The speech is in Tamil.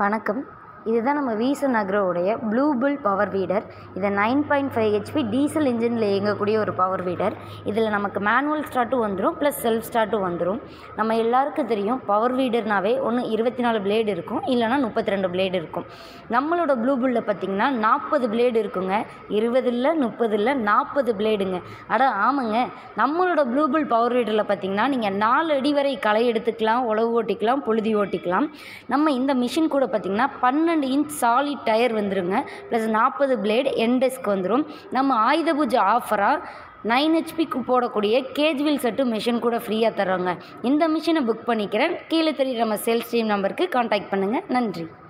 வணக்கம் இதுதான் நம்ம வீசன் அக்ரோவுடைய ப்ளூ புல் பவர் வீடர் இது nine point five HP diesel இன்ஜினில் இயங்கக்கூடிய ஒரு பவர் வீடர் இதில் நமக்கு மேனுவல் ஸ்டார்ட்டும் வந்துடும் ப்ளஸ் செல்ஃப் ஸ்டார்ட்டும் வந்துடும் நம்ம எல்லாருக்கும் தெரியும் பவர் வீடர்னாவே ஒன்று இருபத்தி நாலு பிளேடு இருக்கும் இல்லைனா முப்பத்தி ரெண்டு பிளேடு இருக்கும் நம்மளோட ப்ளூ புல்லில் பார்த்திங்கன்னா நாற்பது பிளேடு இருக்குங்க இருபது இல்லை முப்பது இல்லை நாற்பது பிளேடுங்க அட ஆமாங்க நம்மளோட ப்ளூ புல் பவர் வீடரில் பார்த்திங்கன்னா நீங்கள் நாலு அடி வரை களை எடுத்துக்கலாம் உழவு ஓட்டிக்கலாம் புழுதி ஓட்டிக்கலாம் நம்ம இந்த மிஷின் கூட பார்த்திங்கன்னா பன்னெண்டு இன்ச் சாலிட் டயர் வந்துருங்க ப்ளஸ் நாற்பது பிளேடு என்டெஸ்க் வந்துடும் நம்ம ஆயுத பூஜை ஆஃபராக நைன் ஹெச்பிக்கு போடக்கூடிய கேஜ் வீல் செட்டு மிஷின் கூட ஃப்ரீயாக தர்றோங்க இந்த மிஷினை புக் பண்ணிக்கிறேன் கீழே தெரியுற நம்ம சேல்ஸ் டீம் நம்பருக்கு காண்டாக்ட் பண்ணுங்கள் நன்றி